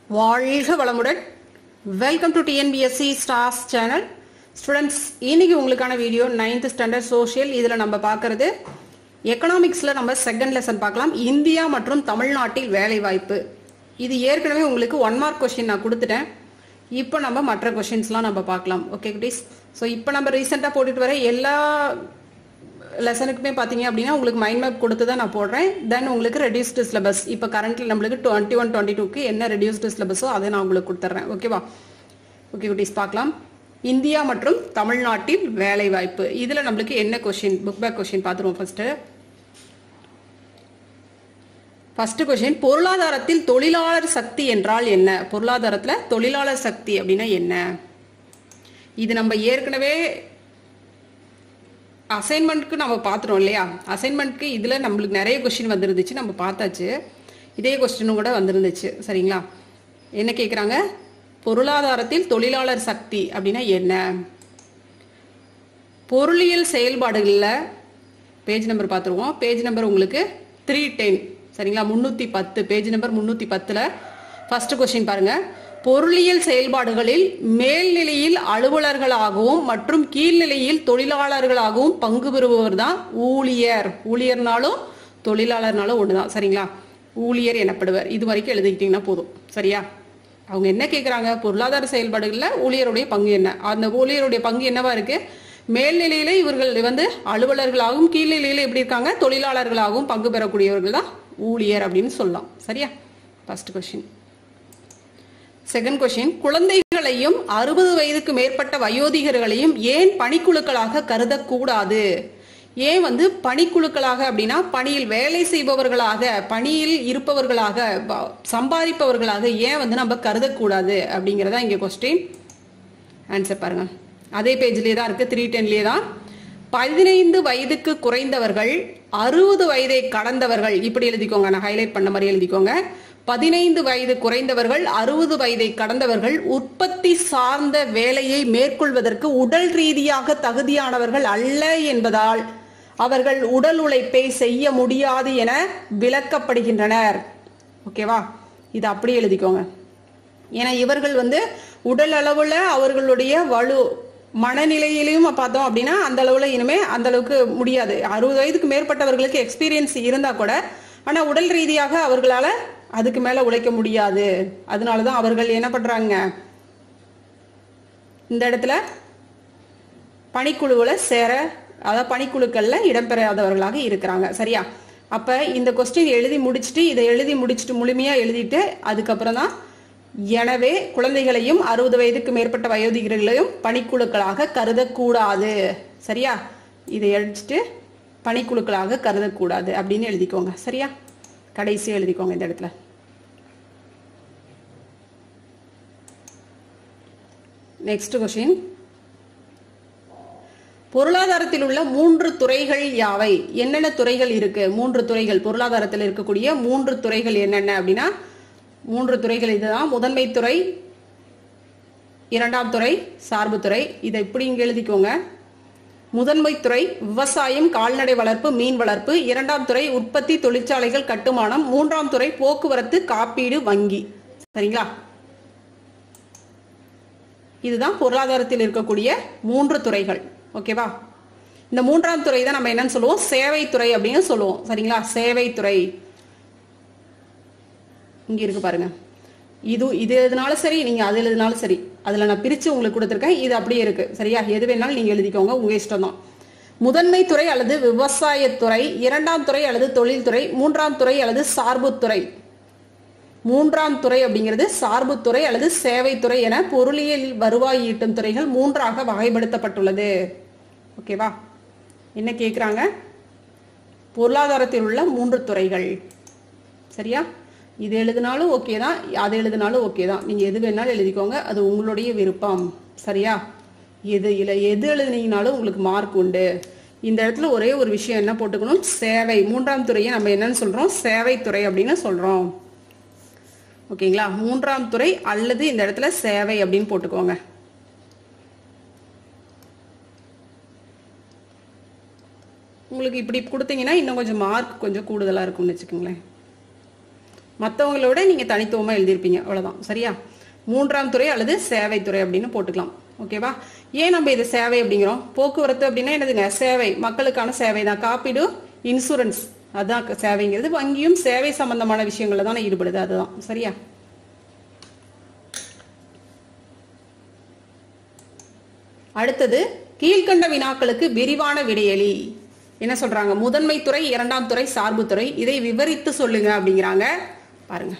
வாழ்க வளமுடன் welcome to TNPSC stars channel students இன்னைக்கு உங்களுக்கான வீடியோ நைன்த் ஸ்டாண்டர்ட் சோஷியல் இதில் நம்ம பார்க்கறது எக்கனாமிக்ஸில் நம்ம செகண்ட் லெசன் பார்க்கலாம் இந்தியா மற்றும் தமிழ்நாட்டில் வேலைவாய்ப்பு இது ஏற்கனவே உங்களுக்கு ஒன் மார்க் கொஸ்டின் நான் கொடுத்துட்டேன் இப்போ நம்ம மற்ற கொஷின்ஸ்லாம் நம்ம பார்க்கலாம் ஓகே குட்டீஸ் ஸோ இப்போ நம்ம ரீசெண்டாக போட்டுட்டு வர எல்லா லெசனுக்குமே பார்த்தீங்க அப்படின்னா உங்களுக்கு மைண்ட் மேப் கொடுத்து தான் நான் போடுறேன் தென் உங்களுக்கு ரெடியூஸ்டு சிலபஸ் இப்போ கரண்ட்ல நம்மளுக்கு டுவெண்ட்டி ஒன் டுவெண்ட்டி டூக்கு என்ன ரெடியூஸ்டு சிலபஸோ அதை நான் உங்களுக்கு கொடுத்துட்றேன் ஓகேவா ஓகே குட்டீஸ் பார்க்கலாம் இந்தியா மற்றும் தமிழ்நாட்டில் வேலை வாய்ப்பு இதில் நம்மளுக்கு என்ன கொஷின் புக் பேக் கொஷின் பார்த்துருவோம் ஃபர்ஸ்ட்டு ஃபர்ஸ்ட் கொஸ்டின் பொருளாதாரத்தில் தொழிலாளர் சக்தி என்றால் என்ன பொருளாதாரத்தில் தொழிலாளர் சக்தி அப்படின்னா என்ன இது நம்ம ஏற்கனவே அசைன்மெண்ட்க்கு நம்ம பார்த்துறோம் இல்லையா அசைன்மெண்ட்க்கு இதில் நம்மளுக்கு நிறைய கொஸ்டின் வந்துருந்துச்சு நம்ம பார்த்தாச்சு இதே கொஸ்டினும் கூட வந்துருந்துச்சு சரிங்களா என்ன கேட்குறாங்க பொருளாதாரத்தில் தொழிலாளர் சக்தி அப்படின்னா என்ன பொருளியல் செயல்பாடுகளில் பேஜ் நம்பர் பார்த்துருவோம் பேஜ் நம்பர் உங்களுக்கு த்ரீ டென் சரிங்களா முந்நூற்றி பத்து பேஜ் நம்பர் முந்நூற்றி பத்தில் ஃபர்ஸ்ட் கொஸ்டின் பாருங்க பொருளியல் செயல்பாடுகளில் மேல்நிலையில் அலுவலர்களாகவும் மற்றும் கீழ்நிலையில் தொழிலாளர்களாகவும் பங்கு பெறுபவர் தான் ஊழியர் ஊழியர்னாலும் தொழிலாளர்னாலும் ஒன்று தான் சரிங்களா ஊழியர் எனப்படுவர் இது வரைக்கும் எழுதிக்கிட்டீங்கன்னா போதும் சரியா அவங்க என்ன கேட்குறாங்க பொருளாதார செயல்பாடுகளில் ஊழியருடைய பங்கு என்ன அந்த ஊழியருடைய பங்கு என்னவா இருக்கு மேல்நிலையில இவர்கள் வந்து அலுவலர்களாகவும் கீழ்நிலையில எப்படி இருக்காங்க தொழிலாளர்களாகவும் பங்கு பெறக்கூடியவர்கள் தான் ஊழியர் அப்படின்னு சொல்லலாம் சரியா ஃபர்ஸ்ட் கொஸ்டின் செகண்ட் கொஸ்டின் குழந்தைகளையும் அறுபது வயதுக்கு மேற்பட்ட வயோதிகர்களையும் ஏன் பணிக்குழுக்களாக கருதக்கூடாது ஏன் வந்து பணிக்குழுக்களாக அப்படின்னா பணியில் வேலை செய்பவர்களாக பணியில் இருப்பவர்களாக ப- சம்பாதிப்பவர்களாக ஏன் வந்து நம்ம கருதக்கூடாது அப்படிங்கிறதா இங்க கொஸ்டின் ஆன்சர் பாருங்க அதே பேஜ்லயே தான் இருக்கு த்ரீ டென்லயே தான் பதினைந்து வயதுக்கு குறைந்தவர்கள் அறுபது வயதை கடந்தவர்கள் இப்படி எழுதிக்கோங்க நான் ஹைலைட் பண்ண மாதிரி எழுதிக்கோங்க பதினைந்து வயது குறைந்தவர்கள் அறுபது வயதை கடந்தவர்கள் உற்பத்தி சார்ந்த வேலையை மேற்கொள்வதற்கு உடல் ரீதியாக தகுதியானவர்கள் அல்ல என்பதால் அவர்கள் உடல் உழைப்பை செய்ய முடியாது என விளக்கப்படுகின்றனர் ஓகேவா இது அப்படியே எழுதிக்கோங்க ஏன்னா இவர்கள் வந்து உடல் அளவுல அவர்களுடைய வலு மனநிலையிலையும் பார்த்தோம் அப்படின்னா அந்த அளவுல இனிமே அந்த அளவுக்கு முடியாது அறுபது வயதுக்கு மேற்பட்டவர்களுக்கு எக்ஸ்பீரியன்ஸ் இருந்தா கூட ஆனா உடல் ரீதியாக அவர்களால அதுக்கு மேல உழைக்க முடியாது அதனாலதான் அவர்கள் என்ன பண்றாங்க இந்த இடத்துல பணிக்குழுவில் சேர அதாவது பணிக்குழுக்கள்ல இடம்பெறாதவர்களாக இருக்கிறாங்க சரியா அப்ப இந்த கொஸ்டின் எழுதி முடிச்சுட்டு இதை எழுதி முடிச்சுட்டு முழுமையா எழுதிட்டு அதுக்கப்புறம் தான் எனவே குழந்தைகளையும் அறுபது வயதுக்கு மேற்பட்ட வயோதிகர்களையும் பணிக்குழுக்களாக கருதக்கூடாது சரியா இதை எழுதிட்டு பணிக்குழுக்களாக கருதக்கூடாது அப்படின்னு எழுதிக்கோங்க சரியா கடைசியா எழுதிக்கோங்க இந்த இடத்துல நெக்ஸ்ட் கொஸ்டின் பொருளாதாரத்தில் உள்ள மூன்று துறைகள் யாவை என்னென்ன துறைகள் இருக்கு மூன்று துறைகள் பொருளாதாரத்தில் இருக்கக்கூடிய மூன்று துறைகள் என்னென்ன அப்படின்னா மூன்று துறைகள் இதுதான் முதன்மை துறை இரண்டாம் துறை சார்பு துறை இதை இப்படி இங்க எழுதிக்கோங்க முதன்மை துறை விவசாயம் கால்நடை வளர்ப்பு மீன் வளர்ப்பு இரண்டாம் துறை உற்பத்தி தொழிற்சாலைகள் கட்டுமானம் மூன்றாம் துறை போக்குவரத்து காப்பீடு வங்கி சரிங்களா இதுதான் பொருளாதாரத்தில் இருக்கக்கூடிய மூன்று துறைகள் ஓகேவா இந்த மூன்றாம் துறை தான் நம்ம என்னன்னு சொல்லுவோம் சேவை துறை அப்படின்னு சொல்லுவோம் சரிங்களா சேவை துறை இங்க இருக்கு பாருங்க இது இது எதுனாலும் சரி நீங்க அது எழுதினாலும் சரி அதுல நான் பிரிச்சு உங்களுக்கு கொடுத்துருக்கேன் இது அப்படியே இருக்கு சரியா எது வேணாலும் நீங்க எழுதிக்கோங்க உங்க இஷ்டம் தான் முதன்மை துறை அல்லது விவசாயத்துறை இரண்டாம் துறை அல்லது தொழில்துறை மூன்றாம் துறை அல்லது சார்புத்துறை மூன்றாம் துறை அப்படிங்கிறது சார்புத்துறை அல்லது சேவைத்துறை என பொருளியல் வருவாய் ஈட்டும் துறைகள் மூன்றாக வகைப்படுத்தப்பட்டுள்ளது ஓகேவா என்ன கேக்குறாங்க பொருளாதாரத்தில் உள்ள மூன்று துறைகள் சரியா இது எழுதினாலும் ஓகே தான் அது எழுதினாலும் ஓகே தான் நீங்க எது வேணாலும் எழுதிக்கோங்க அது உங்களுடைய விருப்பம் சரியா எது இல்லை எது எழுதுனீங்கனாலும் உங்களுக்கு மார்க் உண்டு இந்த இடத்துல ஒரே ஒரு விஷயம் என்ன போட்டுக்கணும் சேவை மூன்றாம் துறையை நம்ம என்னன்னு சொல்றோம் சேவைத்துறை அப்படின்னு சொல்றோம் ஓகேங்களா மூன்றாம் துறை அல்லது இந்த இடத்துல சேவை அப்படின்னு போட்டுக்கோங்க உங்களுக்கு இப்படி கொடுத்தீங்கன்னா இன்னும் கொஞ்சம் மார்க் கொஞ்சம் கூடுதலா இருக்கும்னு வச்சுக்கோங்களேன் மற்றவங்களோட நீங்கள் தனித்துவமாக எழுதியிருப்பீங்க அவ்வளோதான் சரியா மூன்றாம் துறை அல்லது சேவைத்துறை அப்படின்னு போட்டுக்கலாம் ஓகேவா ஏன் நம்ம இது சேவை அப்படிங்கிறோம் போக்குவரத்து அப்படின்னா என்னதுங்க சேவை மக்களுக்கான சேவை தான் காப்பீடு இன்சூரன்ஸ் அதான் க- சேவைங்கிறது வங்கியும் சேவை சம்பந்தமான விஷயங்கள்ல தானே ஈடுபடுது அதுதான் சரியா அடுத்தது கீழ்கண்ட வினாக்களுக்கு விரிவான விடையளி என்ன சொல்றாங்க முதன்மை துறை இரண்டாம் துறை சார்பு துறை இதை விவரித்து சொல்லுங்க அப்படிங்கிறாங்க பாருங்க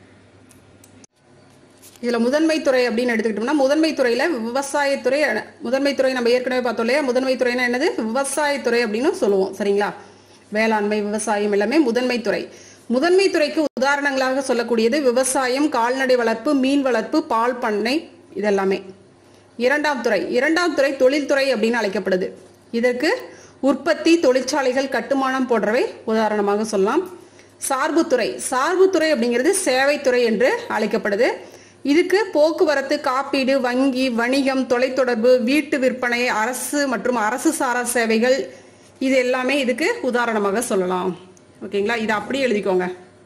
இதுல முதன்மை துறை அப்படின்னு எடுத்துக்கிட்டோம்னா முதன்மை துறையில விவசாயத்துறை அஹ், முதன்மை துறை நம்ம ஏற்கனவே பார்த்தோம் இல்லையா முதன்மை துறைனா என்னது விவசாயத்துறை அப்படின்னு சொல்லுவோம் சரிங்களா வேளாண்மை விவசாயம் எல்லாமே முதன்மை துறை முதன்மை துறைக்கு உதாரணங்களாக சொல்லக்கூடியது விவசாயம் கால்நடை வளர்ப்பு மீன் வளர்ப்பு பால் பண்ணை இதெல்லாமே இரண்டாம் துறை இரண்டாம் துறை தொழில்துறை அப்படின்னு அழைக்கப்படுது இதற்கு உற்பத்தி தொழிற்சாலைகள் கட்டுமானம் போன்றவை உதாரணமாக சொல்லலாம் சார்புத்துறை சார்புத்துறை அப்படிங்கிறது சேவைத்துறை என்று அழைக்கப்படுது இதுக்கு போக்குவரத்து காப்பீடு வங்கி வணிகம் தொலைத்தொடர்பு வீட்டு விற்பனை அரசு மற்றும் அரசு சாரா சேவைகள் இது எல்லாமே இதுக்கு உதாரணமாக சொல்லலாம் ஓகேங்களா இதை அப்படியே எழுதிக்கோங்க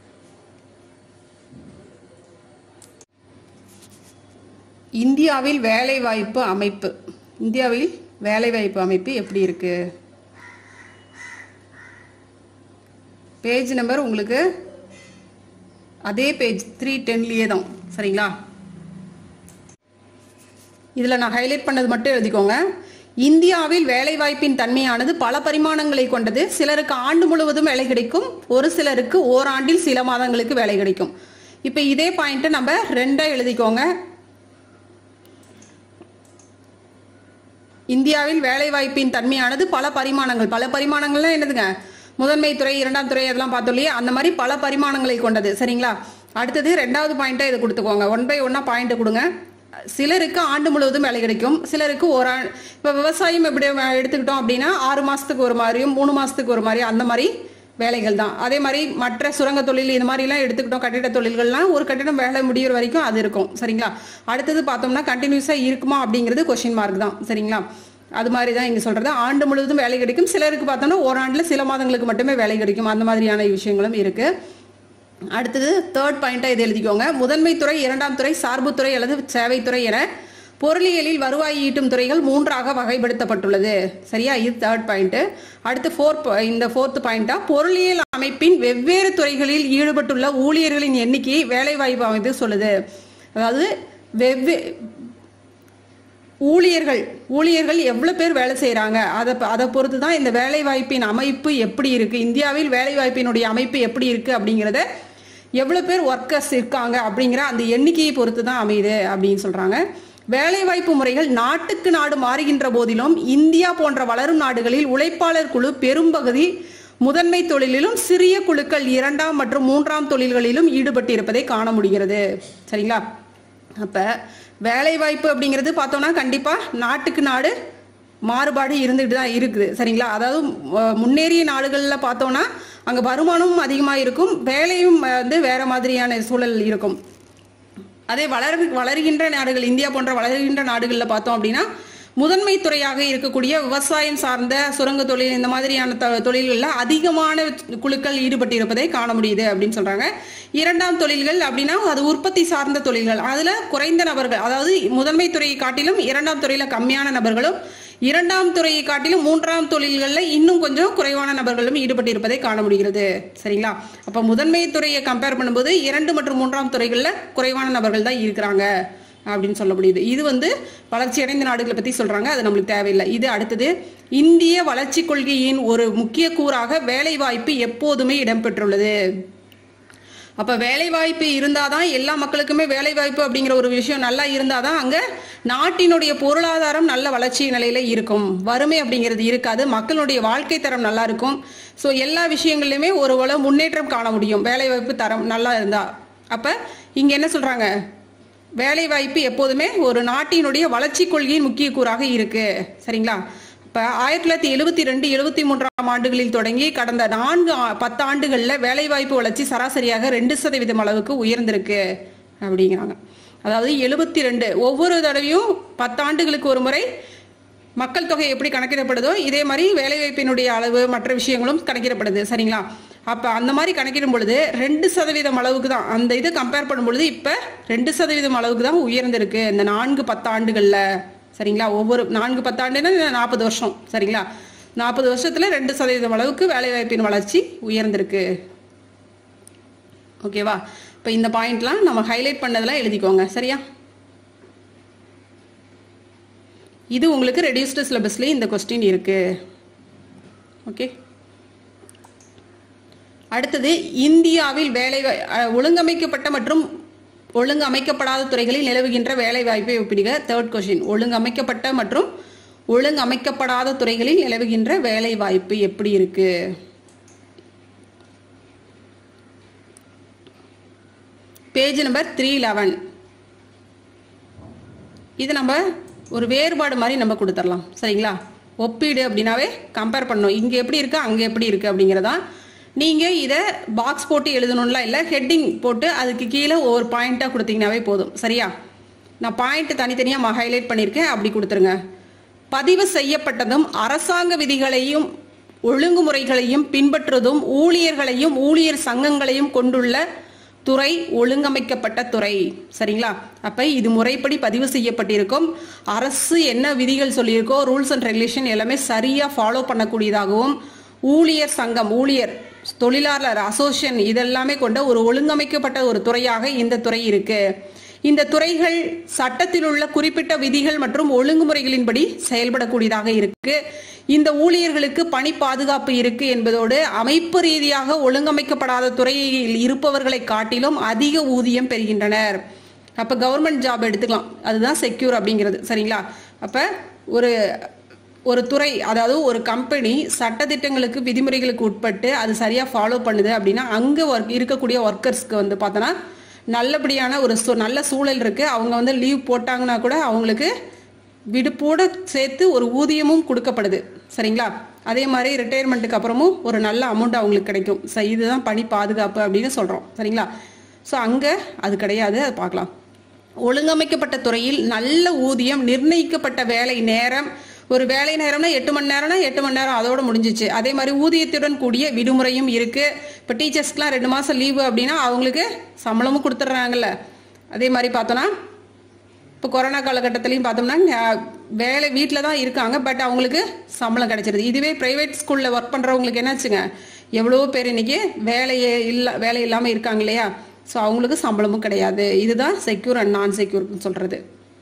இந்தியாவில் வேலைவாய்ப்பு அமைப்பு இந்தியாவில் வேலைவாய்ப்பு அமைப்பு எப்படி இருக்கு பேஜ் நம்பர் உங்களுக்கு அதே பேஜ் த்ரீ டென்லேயே தான் சரிங்களா இதில் நான் ஹைலைட் பண்ணது மட்டும் எழுதிக்கோங்க இந்தியாவில் வேலைவாய்ப்பின் தன்மையானது பல பரிமாணங்களை கொண்டது சிலருக்கு ஆண்டு முழுவதும் வேலை கிடைக்கும் ஒரு சிலருக்கு ஓராண்டில் சில மாதங்களுக்கு வேலை கிடைக்கும் இப்போ இதே பாயிண்ட்டை நம்ம ரெண்டா எழுதிக்கோங்க இந்தியாவில் வேலைவாய்ப்பின் தன்மையானது பல பரிமாணங்கள் பல பரிமாணங்கள்லாம் என்னதுங்க முதன்மை துறை இரண்டாம் துறை அதெல்லாம் பார்த்தோம் இல்லையா அந்த மாதிரி பல பரிமாணங்களை கொண்டது சரிங்களா அடுத்தது ரெண்டாவது பாயிண்டா இதை கொடுத்துக்கோங்க ஒன் பை ஒன்னா பாயிண்ட் கொடுங்க சிலருக்கு ஆண்டு முழுவதும் வேலை கிடைக்கும் சிலருக்கு ஒரு ஆ- இப்ப விவசாயம் எப்படி எடுத்துக்கிட்டோம் அப்படின்னா ஆறு மாசத்துக்கு ஒரு மாதிரியும் மூணு மாசத்துக்கு ஒரு மாதிரி அந்த மாதிரி வேலைகள் தான் அதே மாதிரி மற்ற சுரங்க தொழில் இது மாதிரிலாம் எடுத்துக்கிட்டோம் கட்டிட தொழில்கள்லாம் ஒரு கட்டிடம் வேலை முடியிற வரைக்கும் அது இருக்கும் சரிங்களா அடுத்தது பார்த்தோம்னா கண்டினியூஸாக இருக்குமா அப்படிங்கிறது கொஷின் மார்க் தான் சரிங்களா அது மாதிரி தான் இங்கே சொல்கிறது ஆண்டு முழுவதும் வேலை கிடைக்கும் சிலருக்கு பார்த்தோம்னா ஓராண்டில் சில மாதங்களுக்கு மட்டுமே வேலை கிடைக்கும் அந்த மாதிரியான விஷயங்களும் இருக்குது அடுத்தது தேர்ட் பாயிண்டாக இது எழுதிக்கோங்க முதன்மை துறை இரண்டாம் துறை சார்புத்துறை அல்லது சேவைத்துறை என பொருளியலில் வருவாய் ஈட்டும் துறைகள் மூன்றாக வகைப்படுத்தப்பட்டுள்ளது சரியா இது தேர்ட் பாயிண்ட் அடுத்து ஃபோர்த் இந்த ஃபோர்த் பாயிண்டா பொருளியல் அமைப்பின் வெவ்வேறு துறைகளில் ஈடுபட்டுள்ள ஊழியர்களின் எண்ணிக்கையை வேலைவாய்ப்பு அமைப்பு சொல்லுது அதாவது வெவ்வே ஊழியர்கள் ஊழியர்கள் எவ்வளவு பேர் வேலை செய்றாங்க அதை ப- அதை பொறுத்து தான் இந்த வேலை வாய்ப்பின் அமைப்பு எப்படி இருக்கு இந்தியாவில் வேலை வாய்ப்பினுடைய அமைப்பு எப்படி இருக்கு அப்படிங்கிறத எவ்வளவு பேர் ஒர்க்கர்ஸ் இருக்காங்க அப்படிங்கிற அந்த எண்ணிக்கையை பொறுத்து தான் அமையுது அப்படின்னு சொல்றாங்க வேலைவாய்ப்பு முறைகள் நாட்டுக்கு நாடு மாறுகின்ற போதிலும் இந்தியா போன்ற வளரும் நாடுகளில் உழைப்பாளர் குழு பெரும்பகுதி முதன்மை தொழிலிலும் சிறிய குழுக்கள் இரண்டாம் மற்றும் மூன்றாம் தொழில்களிலும் ஈடுபட்டு காண முடிகிறது சரிங்களா அப்ப வேலை வாய்ப்பு அப்படிங்கிறது பார்த்தோம்னா கண்டிப்பா நாட்டுக்கு நாடு மாறுபாடு இருந்துட்டு தான் இருக்குது சரிங்களா அதாவது அஹ், முன்னேறிய நாடுகளில் பார்த்தோம்னா அங்கே வருமானமும் அதிகமாக இருக்கும் வேலையும் வந்து வேற மாதிரியான சூழல் இருக்கும் அதே வளர் வளர்கின்ற நாடுகள் இந்தியா போன்ற வளர்கின்ற நாடுகளில் பார்த்தோம் அப்படின்னா முதன்மை துறையாக இருக்கக்கூடிய விவசாயம் சார்ந்த சுரங்க தொழில் இந்த மாதிரியான தொ- தொழில்கள்ல அதிகமான குழுக்கள் ஈடுபட்டு இருப்பதை காண முடியுது அப்படின்னு சொல்றாங்க இரண்டாம் தொழில்கள் அப்படின்னா அது உற்பத்தி சார்ந்த தொழில்கள் அதுல குறைந்த நபர்கள் அதாவது முதன்மை துறையை காட்டிலும் இரண்டாம் துறையில கம்மியான நபர்களும் இரண்டாம் துறையை காட்டிலும் மூன்றாம் தொழில்களில் இன்னும் கொஞ்சம் குறைவான நபர்களும் ஈடுபட்டு இருப்பதை காண முடிகிறது சரிங்களா அப்ப முதன்மை துறையை கம்பேர் பண்ணும்போது இரண்டு மற்றும் மூன்றாம் துறைகளில் குறைவான நபர்கள் தான் இருக்கிறாங்க அப்படின்னு சொல்ல முடியுது இது வந்து வளர்ச்சியடைந்த நாடுகளை பத்தி சொல்றாங்க அது நம்மளுக்கு தேவையில்லை இது அடுத்தது இந்திய வளர்ச்சி கொள்கையின் ஒரு முக்கிய கூறாக வேலை வாய்ப்பு எப்போதுமே இடம்பெற்றுள்ளது அப்ப வேலை வாய்ப்பு இருந்தாதான் எல்லா மக்களுக்குமே வேலை வாய்ப்பு அப்படிங்கிற ஒரு விஷயம் நல்லா இருந்தாதான் அங்க நாட்டினுடைய பொருளாதாரம் நல்ல வளர்ச்சி நிலையில இருக்கும் வறுமை அப்படிங்கிறது இருக்காது மக்களுடைய வாழ்க்கை தரம் நல்லா இருக்கும் ஸோ எல்லா விஷயங்கள்லையுமே ஒரு அளவு முன்னேற்றம் காண முடியும் வேலை வாய்ப்பு தரம் நல்லா இருந்தா அப்ப இங்க என்ன சொல்றாங்க வேலை வாய்ப்பு எப்போதுமே ஒரு நாட்டினுடைய வளர்ச்சி கொள்கையின் முக்கிய கூறாக இருக்கு சரிங்களா இப்ப ஆயிரத்தி தொள்ளாயிரத்தி எழுபத்தி ரெண்டு எழுபத்தி மூன்றாம் ஆண்டுகளில் தொடங்கி கடந்த நான்கு ஆ- பத்து ஆண்டுகள்ல வேலைவாய்ப்பு வளர்ச்சி சராசரியாக ரெண்டு சதவீதம் அளவுக்கு உயர்ந்திருக்கு அப்படிங்கிறாங்க அதாவது எழுபத்தி ரெண்டு ஒவ்வொரு தடவையும் பத்தாண்டுகளுக்கு ஒரு முறை மக்கள் தொகை எப்படி கணக்கிடப்படுதோ இதே மாதிரி வேலைவாய்ப்பினுடைய அளவு மற்ற விஷயங்களும் கணக்கிடப்படுது சரிங்களா அப்போ அந்த மாதிரி கணக்கிடும் பொழுது ரெண்டு சதவீதம் அளவுக்கு தான் அந்த இதை கம்பேர் பண்ணும் பொழுது இப்போ ரெண்டு சதவீதம் அளவுக்கு தான் உயர்ந்திருக்கு இந்த நான்கு பத்தாண்டுகளில் சரிங்களா ஒவ்வொரு நான்கு பத்தாண்டுன்னா நாற்பது வருஷம் சரிங்களா நாற்பது வருஷத்துல ரெண்டு சதவீதம் அளவுக்கு வேலைவாய்ப்பின் வளர்ச்சி உயர்ந்திருக்கு ஓகேவா இப்போ இந்த பாயிண்ட்லாம் நம்ம ஹைலைட் பண்ணதெல்லாம் எழுதிக்கோங்க சரியா இது உங்களுக்கு ரெடியூஸ்டு சிலபஸ்லேயும் இந்த கொஸ்டின் இருக்கு ஓகே அடுத்தது இந்தியாவில் வேலை அஹ், ஒழுங்கமைக்கப்பட்ட மற்றும் ஒழுங்கமைக்கப்படாத துறைகளில் நிலவுகின்ற வேலை வாய்ப்பை ஒப்பிடுக தேர்ட் கொஸ்டின் ஒழுங்கமைக்கப்பட்ட மற்றும் ஒழுங்கமைக்கப்படாத துறைகளில் நிலவுகின்ற வேலை வாய்ப்பு எப்படி இருக்கு பேஜ் நம்பர் த்ரீ லெவன் இது நம்ம ஒரு வேறுபாடு மாதிரி நம்ம கொடுத்துடலாம் சரிங்களா ஒப்பீடு அப்படின்னாவே கம்பேர் பண்ணணும் இங்கே எப்படி இருக்கு அங்கே எப்படி இருக்கு அப்படிங்கிறதா நீங்கள் இதை பாக்ஸ் போட்டு எழுதணும்லாம் இல்லை ஹெட்டிங் போட்டு அதுக்கு கீழே ஒரு பாயிண்ட்டாக கொடுத்தீங்கன்னாவே போதும் சரியா நான் பாயிண்ட் தனித்தனியாக ஹைலைட் பண்ணியிருக்கேன் அப்படி கொடுத்துருங்க பதிவு செய்யப்பட்டதும் அரசாங்க விதிகளையும் ஒழுங்குமுறைகளையும் பின்பற்றுவதும் ஊழியர்களையும் ஊழியர் சங்கங்களையும் கொண்டுள்ள துறை ஒழுங்கமைக்கப்பட்ட துறை சரிங்களா அப்ப இது முறைப்படி பதிவு செய்யப்பட்டிருக்கும் அரசு என்ன விதிகள் சொல்லியிருக்கோ ரூல்ஸ் அண்ட் ரெகுலேஷன் எல்லாமே சரியா ஃபாலோ பண்ணக்கூடியதாகவும் ஊழியர் சங்கம் ஊழியர் தொழிலாளர் அசோசியேஷன் இதெல்லாமே கொண்ட ஒரு ஒழுங்கமைக்கப்பட்ட ஒரு துறையாக இந்த துறை இருக்கு இந்த துறைகள் சட்டத்தில் உள்ள குறிப்பிட்ட விதிகள் மற்றும் ஒழுங்குமுறைகளின்படி செயல்படக்கூடியதாக இருக்கு இந்த ஊழியர்களுக்கு பணி பாதுகாப்பு இருக்கு என்பதோடு அமைப்பு ரீதியாக ஒழுங்கமைக்கப்படாத துறையில் இருப்பவர்களை காட்டிலும் அதிக ஊதியம் பெறுகின்றனர் அப்ப கவர்மெண்ட் ஜாப் எடுத்துக்கலாம் அதுதான் செக்யூர் அப்படிங்கிறது சரிங்களா அப்ப ஒரு ஒரு துறை அதாவது ஒரு கம்பெனி சட்டதிட்டங்களுக்கு விதிமுறைகளுக்கு உட்பட்டு அது சரியா ஃபாலோ பண்ணுது அப்படின்னா அங்க ஒர்க் இருக்கக்கூடிய ஒர்க்கர்ஸ்க்கு வந்து பார்த்தோன்னா நல்லபடியான ஒரு சூ- நல்ல சூழல் இருக்கு அவங்க வந்து லீவ் போட்டாங்கன்னா கூட அவங்களுக்கு விடுப்போட சேர்த்து ஒரு ஊதியமும் கொடுக்கப்படுது சரிங்களா அதே மாதிரி ரிட்டையர்மெண்ட்டுக்கு அப்புறமும் ஒரு நல்ல அமௌண்ட் அவங்களுக்கு கிடைக்கும் ச இதுதான் பணி பாதுகாப்பு அப்படின்னு சொல்றோம் சரிங்களா ஸோ அங்க அது கிடையாது அது பார்க்கலாம் ஒழுங்கமைக்கப்பட்ட துறையில் நல்ல ஊதியம் நிர்ணயிக்கப்பட்ட வேலை நேரம் ஒரு வேலை நேரம்னா எட்டு மணி நேரம்னா எட்டு மணி நேரம் அதோட முடிஞ்சிச்சு அதே மாதிரி ஊதியத்துடன் கூடிய விடுமுறையும் இருக்கு இப்போ டீச்சர்ஸ்க்குலாம் ரெண்டு மாசம் லீவு அப்படின்னா அவங்களுக்கு சம்பளமும் கொடுத்துட்றாங்கல்ல அதே மாதிரி பார்த்தோன்னா இப்போ கொரோனா காலகட்டத்திலையும் பார்த்தோம்னா ந- வேலை வீட்டில் தான் இருக்காங்க பட் அவங்களுக்கு சம்பளம் கிடைச்சிருது இதுவே ப்ரைவேட் ஸ்கூலில் ஒர்க் பண்ணுறவங்களுக்கு என்னாச்சுங்க எவ்வளோ பேர் இன்னைக்கு வேலையே இல்லை வேலை இல்லாமல் இருக்காங்க இல்லையா ஸோ அவங்களுக்கு சம்பளமும் கிடையாது இதுதான் செக்யூர் அண்ட் நான் செக்யூர்னு சொல்கிறது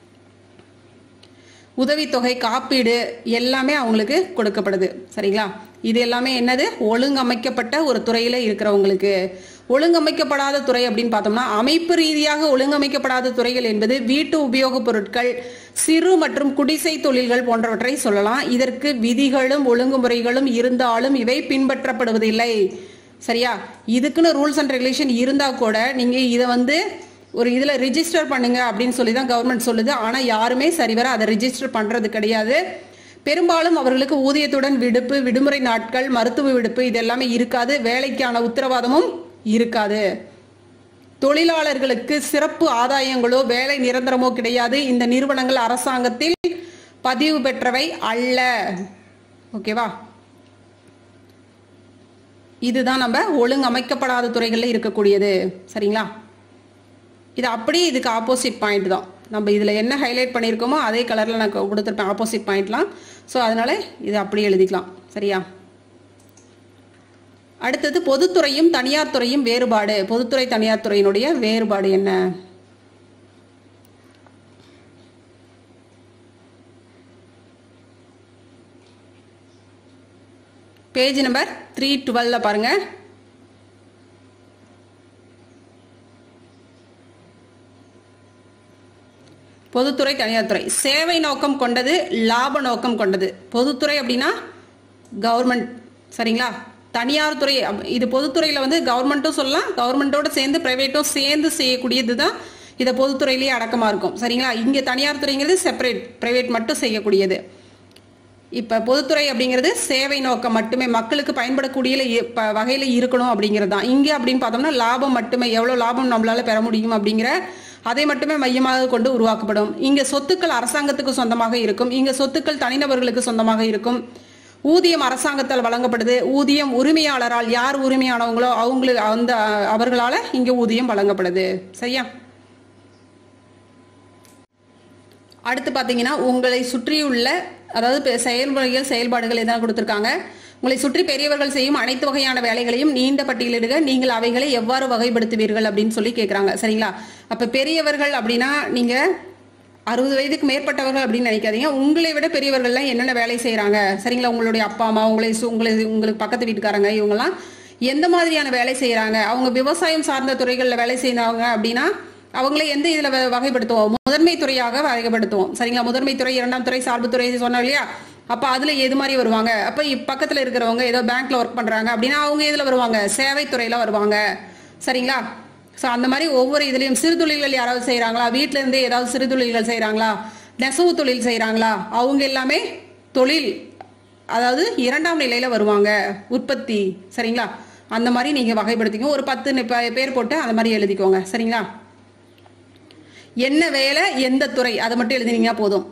உதவித்தொகை காப்பீடு எல்லாமே அவங்களுக்கு கொடுக்கப்படுது சரிங்களா இது எல்லாமே என்னது ஒழுங்கமைக்கப்பட்ட ஒரு துறையில இருக்கிறவங்களுக்கு ஒழுங்கமைக்கப்படாத துறை அப்படின்னு பார்த்தோம்னா அமைப்பு ரீதியாக ஒழுங்கமைக்கப்படாத துறைகள் என்பது வீட்டு உபயோகப் பொருட்கள் சிறு மற்றும் குடிசை தொழில்கள் போன்றவற்றை சொல்லலாம் இதற்கு விதிகளும் ஒழுங்குமுறைகளும் இருந்தாலும் இவை பின்பற்றப்படுவதில்லை சரியா இதுக்குன்னு ரூல்ஸ் அண்ட் ரெகுலேஷன் இருந்தா கூட நீங்க இதை வந்து ஒரு இதுல ரிஜிஸ்டர் பண்ணுங்க அப்படின்னு சொல்லி தான் கவர்மெண்ட் சொல்லுது ஆனா யாருமே சரிவர அதை ரிஜிஸ்டர் பண்றது கிடையாது பெரும்பாலும் அவர்களுக்கு ஊதியத்துடன் விடுப்பு விடுமுறை நாட்கள் மருத்துவ விடுப்பு இது எல்லாமே இருக்காது வேலைக்கான உத்தரவாதமும் இருக்காது தொழிலாளர்களுக்கு சிறப்பு ஆதாயங்களோ வேலை நிரந்தரமோ கிடையாது இந்த நிறுவனங்கள் அரசாங்கத்தில் பதிவு பெற்றவை அல்ல ஓகேவா இதுதான் நம்ம ஒழுங்கமைக்கப்படாத துறைகளில் இருக்கக்கூடியது சரிங்களா இது அப்படியே இதுக்கு ஆப்போசிட் பாயிண்ட் தான் நம்ம இதில் என்ன ஹைலைட் பண்ணியிருக்கோமோ அதே கலரில் நான் கொ- கொடுத்துருப்பேன் ஆப்போசிட் பாயிண்ட்லாம் ஸோ அதனால இது அப்படியே எழுதிக்கலாம் சரியா அடுத்தது பொதுத்துறையும் தனியார் துறையும் வேறுபாடு பொதுத்துறை தனியார் துறையினுடைய வேறுபாடு என்ன பேஜ் நம்பர் த்ரீ டுவெல்ல பாருங்க பொதுத்துறை தனியார் துறை சேவை நோக்கம் கொண்டது லாப நோக்கம் கொண்டது பொதுத்துறை அப்படின்னா கவர்மெண்ட் சரிங்களா தனியார் துறை அப்- இது பொதுத்துறையில வந்து கவர்மெண்ட்டும் சொல்லலாம் கவர்மெண்ட்டோட சேர்ந்து பிரைவேட்டும் சேர்ந்து செய்யக்கூடியது தான் இதை பொதுத்துறையிலேயே அடக்கமா இருக்கும் சரிங்களா இங்க தனியார் துறைங்கிறது செப்பரேட் பிரைவேட் மட்டும் செய்யக்கூடியது இப்ப பொதுத்துறை அப்படிங்கிறது சேவை நோக்கம் மட்டுமே மக்களுக்கு பயன்படக்கூடிய இ- ப- வகையில இருக்கணும் அப்படிங்கிறது தான் இங்க அப்படின்னு பார்த்தோம்னா லாபம் மட்டுமே எவ்வளவு லாபம் நம்மளால பெற முடியும் அப்படிங்கிற அதை மட்டுமே மையமாக கொண்டு உருவாக்கப்படும் இங்க சொத்துக்கள் அரசாங்கத்துக்கு சொந்தமாக இருக்கும் இங்க சொத்துக்கள் தனிநபர்களுக்கு சொந்தமாக இருக்கும் ஊதியம் அரசாங்கத்தால் வழங்கப்படுது ஊதியம் உரிமையாளரால் யார் உரிமையானவங்களோ அவங்களுக்கு அந்த அவர்களால இங்க ஊதியம் வழங்கப்படுது சரியா அடுத்து பார்த்தீங்கன்னா உங்களை சுற்றியுள்ள அதாவது பெ- செயல்முறைகள் செயல்பாடுகள் எதாவது கொடுத்துருக்காங்க உங்களை சுற்றி பெரியவர்கள் செய்யும் அனைத்து வகையான வேலைகளையும் நீண்ட பட்டியலிடுக நீங்கள் அவைகளை எவ்வாறு வகைப்படுத்துவீர்கள் அப்படின்னு சொல்லி கேட்குறாங்க சரிங்களா அப்போ பெரியவர்கள் அப்படின்னா நீங்கள் அறுபது வயதுக்கு மேற்பட்டவர்கள் அப்படின்னு நினைக்காதீங்க உங்களை விட பெரியவர்கள்லாம் என்னென்ன வேலை செய்கிறாங்க சரிங்களா உங்களுடைய அப்பா அம்மா உங்களை சு- உங்களை உங்களுக்கு பக்கத்து வீட்டுக்காரங்க இவங்கெல்லாம் எந்த மாதிரியான வேலை செய்கிறாங்க அவங்க விவசாயம் சார்ந்த துறைகளில் வேலை செய்யறவங்க அப்படின்னா அவங்கள எந்த இதுல வ- வகைப்படுத்துவோம் முதன்மை துறையாக வகைப்படுத்துவோம் சரிங்களா முதன்மை துறை இரண்டாம் துறை சார்பு துறை சொன்னோம் இல்லையா அப்ப அதுல எது மாதிரி வருவாங்க அப்ப இப்ப பக்கத்துல இருக்கிறவங்க ஏதோ பேங்க்ல ஒர்க் பண்றாங்க அப்படின்னா அவங்க இதுல வருவாங்க சேவை துறையில வருவாங்க சரிங்களா ஸோ அந்த மாதிரி ஒவ்வொரு இதுலயும் சிறு தொழில்கள் யாராவது செய்றாங்களா வீட்ல இருந்தே ஏதாவது சிறு தொழில்கள் செய்றாங்களா நெசவு தொழில் செய்றாங்களா அவங்க எல்லாமே தொழில் அதாவது இரண்டாம் நிலையில வருவாங்க உற்பத்தி சரிங்களா அந்த மாதிரி நீங்க வகைப்படுத்திங்க ஒரு பத்து நி- பே- பேர் போட்டு அந்த மாதிரி எழுதிக்கோங்க சரிங்களா என்ன வேலை எந்த துறை அதை மட்டும் எழுதினீங்கன்னா போதும்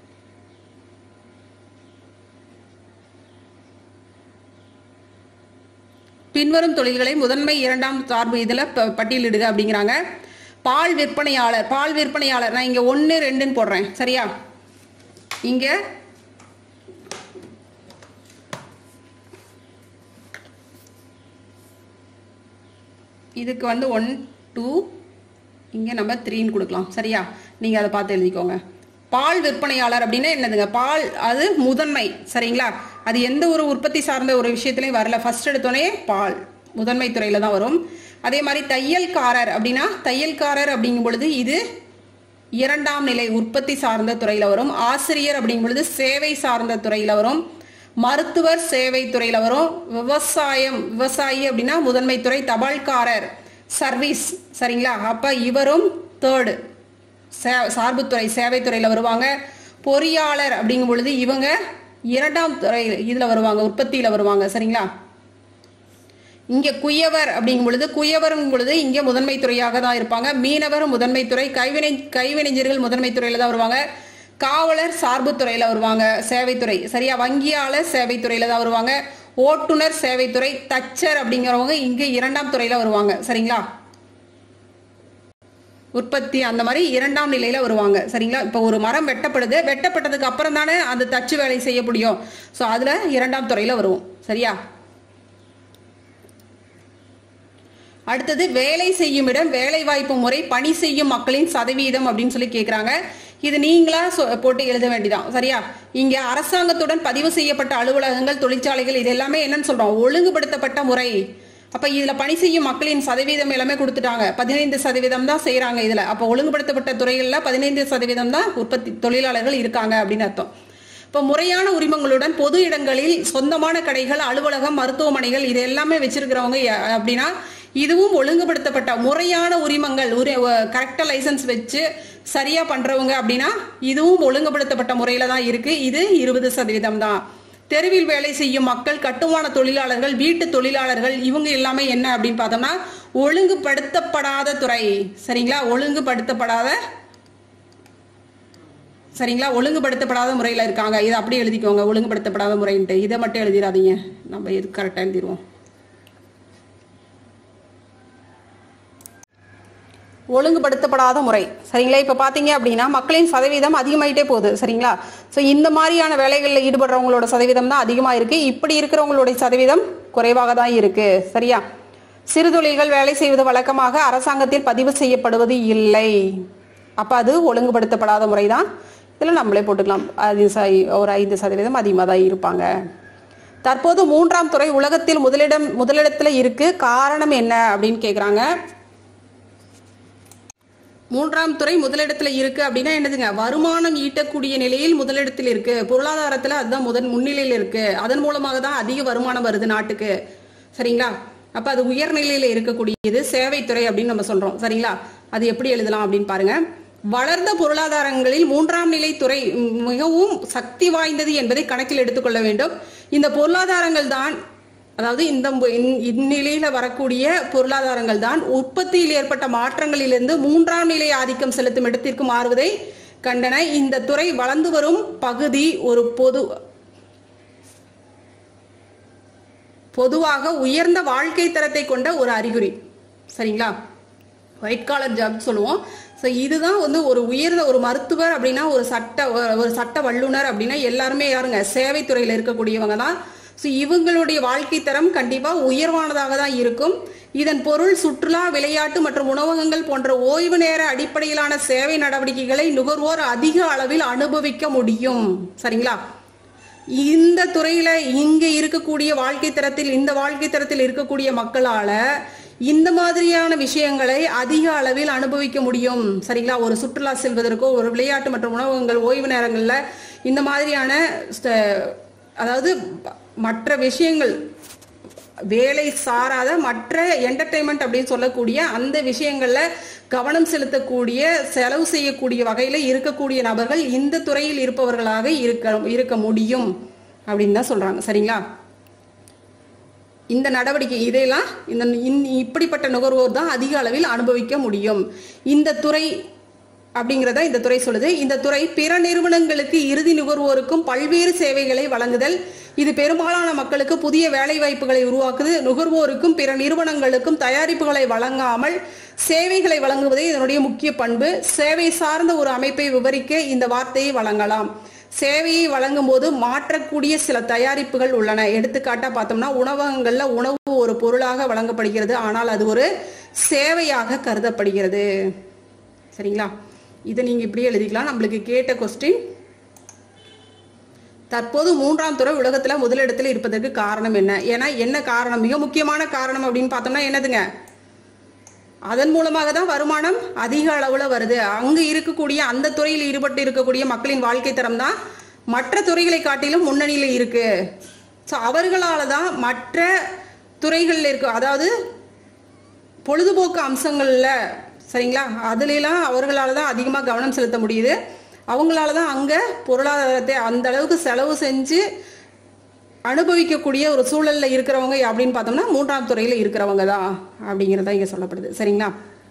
பின்வரும் தொழில்களை முதன்மை இரண்டாம் சார்பு இதில் பட்டியலிடுக அப்படிங்கிறாங்க பால் விற்பனையாளர் பால் விற்பனையாளர் நான் இங்க ஒன்று ரெண்டுன்னு போடுறேன் சரியா இங்க இதுக்கு வந்து ஒன் டூ இங்கே நம்ம த்ரீன்னு கொடுக்கலாம் சரியா நீங்கள் அதை பார்த்து எழுதிக்கோங்க பால் விற்பனையாளர் அப்படின்னா என்னதுங்க பால் அது முதன்மை சரிங்களா அது எந்த ஒரு உற்பத்தி சார்ந்த ஒரு விஷயத்துலையும் வரல ஃபர்ஸ்ட் எடுத்தோடனே பால் முதன்மை துறையில தான் வரும் அதே மாதிரி தையல்காரர் அப்படின்னா தையல்காரர் அப்படிங்கும் பொழுது இது இரண்டாம் நிலை உற்பத்தி சார்ந்த துறையில வரும் ஆசிரியர் அப்படிங்கும் பொழுது சேவை சார்ந்த துறையில வரும் மருத்துவர் சேவை துறையில வரும் விவசாயம் விவசாயி அப்படின்னா முதன்மை துறை தபால்காரர் சர்வீஸ் சரிங்களா அப்ப இவரும் தேர்டு சார்புத்துறை சேவைத்துறையில வருவாங்க பொறியாளர் அப்படிங்கும் பொழுது இவங்க இரண்டாம் துறை இதுல வருவாங்க உற்பத்தியில வருவாங்க சரிங்களா இங்க குயவர் அப்படிங்கும் பொழுது குயவரும் பொழுது இங்க முதன்மை துறையாக தான் இருப்பாங்க மீனவர் முதன்மை துறை கைவினை கைவினைஞர்கள் முதன்மை துறையில தான் வருவாங்க காவலர் சார்பு துறையில வருவாங்க சேவைத்துறை சரியா வங்கியாளர் சேவைத்துறையில தான் வருவாங்க ஓட்டுநர் சேவைத்துறை தச்சர் அப்படிங்கிறவங்க இங்க இரண்டாம் துறையில வருவாங்க சரிங்களா உற்பத்தி அந்த மாதிரி இரண்டாம் நிலையில வருவாங்க சரிங்களா இப்போ ஒரு மரம் வெட்டப்படுது வெட்டப்பட்டதுக்கு அப்புறம் தானே அந்த தச்சு வேலை செய்ய முடியும் ஸோ அதுல இரண்டாம் துறையில வருவோம் சரியா அடுத்தது வேலை செய்யும் இடம் வேலை வாய்ப்பு முறை பணி செய்யும் மக்களின் சதவீதம் அப்படின்னு சொல்லி கேக்குறாங்க இது நீங்களா சொ- போட்டு எழுத வேண்டியதான் சரியா இங்க அரசாங்கத்துடன் பதிவு செய்யப்பட்ட அலுவலகங்கள் தொழிற்சாலைகள் இது எல்லாமே என்னன்னு சொல்றோம் ஒழுங்குபடுத்தப்பட்ட முறை அப்ப இதுல பணி செய்யும் மக்களின் சதவீதம் எல்லாமே கொடுத்துட்டாங்க பதினைந்து சதவீதம் தான் செய்றாங்க இதுல அப்ப ஒழுங்குபடுத்தப்பட்ட துறைகள்ல பதினைந்து சதவீதம் தான் உற்பத்தி தொழிலாளர்கள் இருக்காங்க அப்படின்னு அர்த்தம் இப்போ முறையான உரிமங்களுடன் பொது இடங்களில் சொந்தமான கடைகள் அலுவலகம் மருத்துவமனைகள் இது எல்லாமே வச்சிருக்கிறவங்க ய- அப்படின்னா இதுவும் ஒழுங்குபடுத்தப்பட்ட முறையான உரிமங்கள் கரெக்டா லைசன்ஸ் வச்சு சரியா பண்றவங்க அப்படின்னா இதுவும் ஒழுங்குபடுத்தப்பட்ட முறையில தான் இருக்கு இது இருபது சதவீதம் தான் தெருவில் வேலை செய்யும் மக்கள் கட்டுமான தொழிலாளர்கள் வீட்டு தொழிலாளர்கள் இவங்க எல்லாமே என்ன அப்படின்னு பார்த்தோம்னா ஒழுங்குபடுத்தப்படாத துறை சரிங்களா ஒழுங்குபடுத்தப்படாத சரிங்களா ஒழுங்குபடுத்தப்படாத முறையில் இருக்காங்க இதை அப்படியே எழுதிக்கோங்க ஒழுங்குபடுத்தப்படாத முறைன்ட்டு இதை மட்டும் எழுதிடாதீங்க நம்ம எது கரெக்டாக எழுதிடுவோம் ஒழுங்குபடுத்தப்படாத முறை சரிங்களா இப்போ பார்த்தீங்க அப்படின்னா மக்களின் சதவீதம் அதிகமாயிட்டே போகுது சரிங்களா ஸோ இந்த மாதிரியான வேலைகளில் ஈடுபடுறவங்களோட சதவீதம் தான் அதிகமாக இருக்கு இப்படி இருக்கிறவங்களுடைய சதவீதம் குறைவாக தான் இருக்கு சரியா சிறு தொழில்கள் வேலை செய்வது வழக்கமாக அரசாங்கத்தில் பதிவு செய்யப்படுவது இல்லை அப்போ அது ஒழுங்குபடுத்தப்படாத முறை தான் இதில் நம்மளே போட்டுக்கலாம் அது ச- ஒரு ஐந்து சதவீதம் அதிகமாக தான் இருப்பாங்க தற்போது மூன்றாம் துறை உலகத்தில் முதலிடம் முதலிடத்தில் இருக்கு காரணம் என்ன அப்படின்னு கேட்குறாங்க மூன்றாம் துறை முதலிடத்துல இருக்கு அப்படின்னா என்னதுங்க வருமானம் ஈட்டக்கூடிய நிலையில் முதலிடத்தில் இருக்கு பொருளாதாரத்துல அதுதான் முதன் முன்னிலையில் இருக்கு அதன் மூலமாக தான் அதிக வருமானம் வருது நாட்டுக்கு சரிங்களா அப்ப அது உயர்நிலையில இருக்கக்கூடியது சேவைத்துறை அப்படின்னு நம்ம சொல்றோம் சரிங்களா அது எப்படி எழுதலாம் அப்படின்னு பாருங்க வளர்ந்த பொருளாதாரங்களில் மூன்றாம் நிலை துறை ம், மிகவும் சக்தி வாய்ந்தது என்பதை கணக்கில் எடுத்துக்கொள்ள வேண்டும் இந்த பொருளாதாரங்கள் தான் அதாவது இந்த மு- இந்- இந்நிலையில வரக்கூடிய பொருளாதாரங்கள் தான் உற்பத்தியில் ஏற்பட்ட மாற்றங்களிலிருந்து மூன்றாம் நிலை ஆதிக்கம் செலுத்தும் இடத்திற்கு மாறுவதை கண்டன இந்த துறை வளர்ந்து வரும் பகுதி ஒரு பொது பொதுவாக உயர்ந்த வாழ்க்கை தரத்தை கொண்ட ஒரு அறிகுறி சரிங்களா ஒயிட் காலர் ஜாப் சொல்லுவோம் ஸோ இதுதான் வந்து ஒரு உயர்ந்த ஒரு மருத்துவர் அப்படின்னா ஒரு சட்ட ஒரு சட்ட வல்லுனர் அப்படின்னா எல்லாருமே யாருங்க சேவைத்துறையில் இருக்கக்கூடியவங்க தான் ஸோ இவங்களுடைய வாழ்க்கை தரம் கண்டிப்பாக உயர்வானதாக தான் இருக்கும் இதன் பொருள் சுற்றுலா விளையாட்டு மற்றும் உணவகங்கள் போன்ற ஓய்வு நேர அடிப்படையிலான சேவை நடவடிக்கைகளை நுகர்வோர் அதிக அளவில் அனுபவிக்க முடியும் சரிங்களா இந்த துறையில இங்க இருக்கக்கூடிய வாழ்க்கை தரத்தில் இந்த வாழ்க்கை தரத்தில் இருக்கக்கூடிய மக்களால இந்த மாதிரியான விஷயங்களை அதிக அளவில் அனுபவிக்க முடியும் சரிங்களா ஒரு சுற்றுலா செல்வதற்கோ ஒரு விளையாட்டு மற்றும் உணவகங்கள் ஓய்வு நேரங்கள்ல இந்த மாதிரியான ஸ்ட- அதாவது மற்ற விஷயங்கள் வேலை சாராத மற்ற என்டர்டைன்மெண்ட் அப்படின்னு சொல்லக்கூடிய அந்த விஷயங்கள்ல கவனம் செலுத்தக்கூடிய செலவு செய்யக்கூடிய வகையில இருக்கக்கூடிய நபர்கள் இந்த துறையில் இருப்பவர்களாக இருக்க இருக்க முடியும் அப்படின்னு தான் சொல்றாங்க சரிங்களா இந்த நடவடிக்கை இதையெல்லாம் இந்த இந்த- இப்படிப்பட்ட நுகர்வோர் தான் அதிக அளவில் அனுபவிக்க முடியும் இந்த துறை அப்படிங்கிறத இந்த துறை சொல்லுது இந்த துறை பிற நிறுவனங்களுக்கு இறுதி நுகர்வோருக்கும் பல்வேறு சேவைகளை வழங்குதல் இது பெரும்பாலான மக்களுக்கு புதிய வேலை வாய்ப்புகளை உருவாக்குது நுகர்வோருக்கும் பிற நிறுவனங்களுக்கும் தயாரிப்புகளை வழங்காமல் சேவைகளை வழங்குவதே இதனுடைய முக்கிய பண்பு சேவை சார்ந்த ஒரு அமைப்பை விவரிக்க இந்த வார்த்தையை வழங்கலாம் சேவையை வழங்கும் போது மாற்றக்கூடிய சில தயாரிப்புகள் உள்ளன எடுத்துக்காட்டா பார்த்தோம்னா உணவகங்கள்ல உணவு ஒரு பொருளாக வழங்கப்படுகிறது ஆனால் அது ஒரு சேவையாக கருதப்படுகிறது சரிங்களா இதை நீங்க இப்படியே எழுதிக்கலாம் நம்மளுக்கு கேட்ட கொஸ்டின் தற்போது மூன்றாம் துறை உலகத்துல முதலிடத்தில் இருப்பதற்கு காரணம் என்ன ஏன்னா என்ன காரணம் மிக முக்கியமான காரணம் அப்படின்னு பார்த்தோம்னா என்னதுங்க அதன் மூலமாக தான் வருமானம் அதிக அளவுல வருது அங்க இருக்கக்கூடிய அந்த துறையில் ஈடுபட்டு இருக்கக்கூடிய மக்களின் வாழ்க்கை தரம் தான் மற்ற துறைகளை காட்டிலும் முன்னணியில இருக்கு ஸோ அவர்களால தான் மற்ற துறைகளில் இருக்கு அதாவது பொழுதுபோக்கு அம்சங்கள்ல சரிங்களா அதுலலாம் அவர்களால தான் அதிகமாக கவனம் செலுத்த முடியுது அவங்களால தான் அங்க பொருளாதாரத்தை அந்த அளவுக்கு செலவு செஞ்சு அனுபவிக்கக்கூடிய ஒரு சூழல்ல இருக்கிறவங்க அப்படின்னு பார்த்தோம்னா மூன்றாம் துறையில இருக்கிறவங்க தான் அப்படிங்கிறத இங்க சொல்லப்படுது சரிங்களா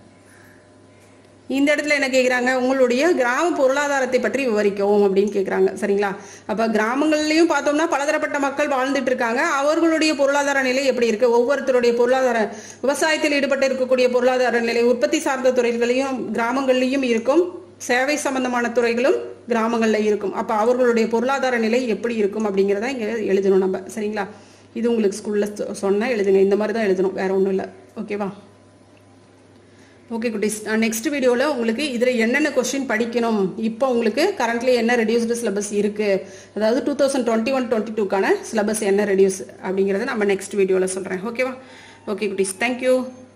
இந்த இடத்துல என்ன கேக்குறாங்க உங்களுடைய கிராம பொருளாதாரத்தை பற்றி விவரிக்கவும் அப்படின்னு கேக்குறாங்க சரிங்களா அப்ப கிராமங்கள்லயும் பார்த்தோம்னா பலதரப்பட்ட மக்கள் வாழ்ந்துட்டு இருக்காங்க அவர்களுடைய பொருளாதார நிலை எப்படி இருக்கு ஒவ்வொருத்தருடைய பொருளாதார விவசாயத்தில் ஈடுபட்டு இருக்கக்கூடிய பொருளாதார நிலை உற்பத்தி சார்ந்த துறைகளையும் கிராமங்கள்லயும் இருக்கும் சேவை சம்பந்தமான துறைகளும் கிராமங்கள்ல இருக்கும் அப்ப அவர்களுடைய பொருளாதார நிலை எப்படி இருக்கும் அப்படிங்கிறத இங்க எழுதணும் நம்ம சரிங்களா இது உங்களுக்கு ஸ்கூல்ல சொன்னா எழுதுங்க இந்த மாதிரி தான் எழுதணும் வேற ஒன்றும் இல்லை ஓகேவா ஓகே குட்டீஸ் நெக்ஸ்ட் வீடியோவில் உங்களுக்கு இதில் என்னென்ன கொஸ்டின் படிக்கணும் இப்போ உங்களுக்கு கரண்ட்லி என்ன ரெடியூஸ்டு சிலபஸ் இருக்குது அதாவது two thousand twenty one twenty டூக்கான சிலபஸ் என்ன ரெடியூஸ் அப்படிங்கிறத நம்ம நெக்ஸ்ட் வீடியோவில் சொல்கிறேன் ஓகேவா ஓகே குட்டீஸ் தேங்க்யூ